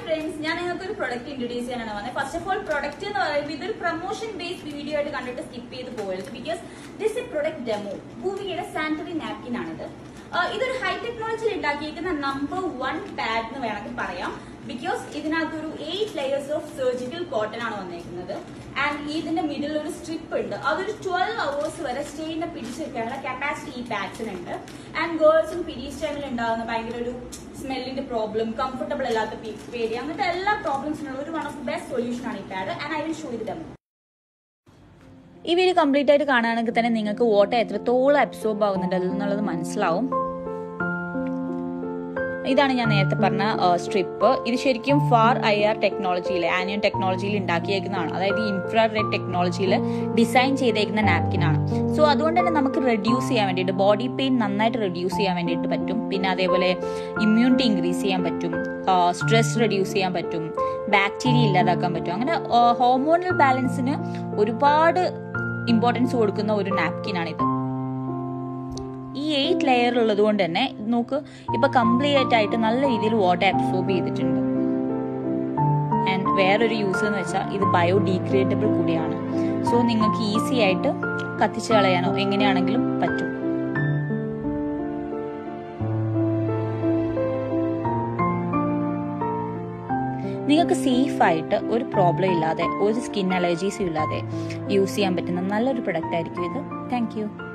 friends ഞാൻ നിങ്ങൾക്ക് ഒരു പ്രൊഡക്റ്റ് ഇൻട്രൊഡ്യൂസ് ചെയ്യാനാണ് വന്നത് ഫസ്റ്റ് ഓഫ് ഓൾ പ്രൊഡക്റ്റ് എന്ന് പറയുമ്പോൾ ഇതൊരു പ്രൊമോഷൻ ബേസ്ഡ് വീഡിയോ ആയിട്ട് കണ്ടിട്ട് സ്കിപ്പ് ചെയ്ത് പോകരുത് because this a product demo ഭൂമിയുടെ സാനിറ്ററി നാപ്കിൻ ആണിത് ആഹ് ഇതൊരു ഹൈ ടെക്നോളജിയിൽ ഉണ്ടാക്കിയിരിക്കുന്ന നമ്പർ വൺ പാഡ് എന്ന് വേണമെങ്കിൽ പറയാം ബിക്കോസ് ഇതിനകത്തൊരു eight layers of surgical cotton ആണ് വന്നേക്കുന്നത് ആൻഡ് ഇതിന്റെ മിഡിൽ ഒരു സ്ട്രിപ്പ് ഉണ്ട് അതൊരു ട്വൽവ് അവേഴ്സ് വരെ സ്റ്റേയിനെ പിടിച്ചു വെക്കാനുള്ള കപ്പാസിറ്റി ഈ പാഡ്സിനുണ്ട് ആൻഡ് ഗേൾസും പീരീസ് ടൈമിൽ ഉണ്ടാകുന്ന ഭയങ്കര ഒരു സ്മെല്ലിന്റെ പ്രോബ്ലം കംഫർട്ടബിൾ അല്ലാത്ത പേ- പേടി അങ്ങനത്തെ എല്ലാ പ്രോബ്ലംസിനുള്ള ഒരു വൺ ഓഫ് ബെസ്റ്റ് സൊല്യൂഷൻ ആണ് ഈ pad and I will show ഇത് ഡെമോ ഈ വീഡിയോ കംപ്ലീറ്റ് ആയിട്ട് കാണുകയാണെങ്കിൽ തന്നെ നിങ്ങൾക്ക് വാട്ടർ എത്രത്തോളം അബ്സോർബ് ആവുന്നുണ്ട് എന്നുള്ളത് മനസ്സിലാവും ഇതാണ് ഞാൻ നേരത്തെ പറഞ്ഞ സ്ട്രിപ്പ് ഇത് ശരിക്കും ഫാർ ഐ ആർ ടെക്നോളജിയിൽ ആനിയൻ ടെക്നോളജിയിൽ ഉണ്ടാക്കിയേക്കുന്നതാണ് അതായത് ഇൻഫ്രാ റെഡ് ടെക്നോളജിയിൽ ഡിസൈൻ ചെയ്തേക്കുന്ന നാപ്കിൻ ആണ് സോ അതുകൊണ്ട് തന്നെ നമുക്ക് റെഡ്യൂസ് ചെയ്യാൻ വേണ്ടിയിട്ട് ബോഡി പെയിൻ നന്നായിട്ട് റെഡ്യൂസ് ചെയ്യാൻ വേണ്ടിയിട്ട് പറ്റും പിന്നെ അതേപോലെ ഇമ്മ്യൂണിറ്റി ഇൻക്രീസ് ചെയ്യാൻ പറ്റും സ്ട്രെസ് റെഡ്യൂസ് ചെയ്യാൻ പറ്റും ബാക്ടീരിയ ഇല്ലാതാക്കാൻ പറ്റും അങ്ങനെ ഹോർമോണൽ ബാലൻസിന് ഒരുപാട് ഇമ്പോർട്ടൻസ് കൊടുക്കുന്ന ഒരു നാപ്കിനാണിത് ഈ എയ്റ്റ് ലെയർ ഉള്ളത് കൊണ്ട് തന്നെ ഇത് നോക്ക് ഇപ്പൊ കംപ്ലീറ്റ് ആയിട്ട് നല്ല രീതിയിൽ വാട്ടർ അബ്സോർബ് ചെയ്തിട്ടുണ്ട് ആൻഡ് വേറൊരു യൂസ് എന്ന് വെച്ചാൽ ഇത് ബയോഡീഗ്രേഡബിൾ കൂടിയാണ് സോ നിങ്ങൾക്ക് ഈസി ആയിട്ട് കത്തിച്ച് കളയാനോ എങ്ങനെയാണെങ്കിലും പറ്റും നിങ്ങൾക്ക് സേഫ് ആയിട്ട് ഒരു പ്രോബ്ലം ഇല്ലാതെ ഒരു സ്കിൻ അലർജീസും ഇല്ലാതെ യൂസ് ചെയ്യാൻ പറ്റുന്ന നല്ലൊരു പ്രൊഡക്റ്റ് ആയിരിക്കും ഇത് താങ്ക്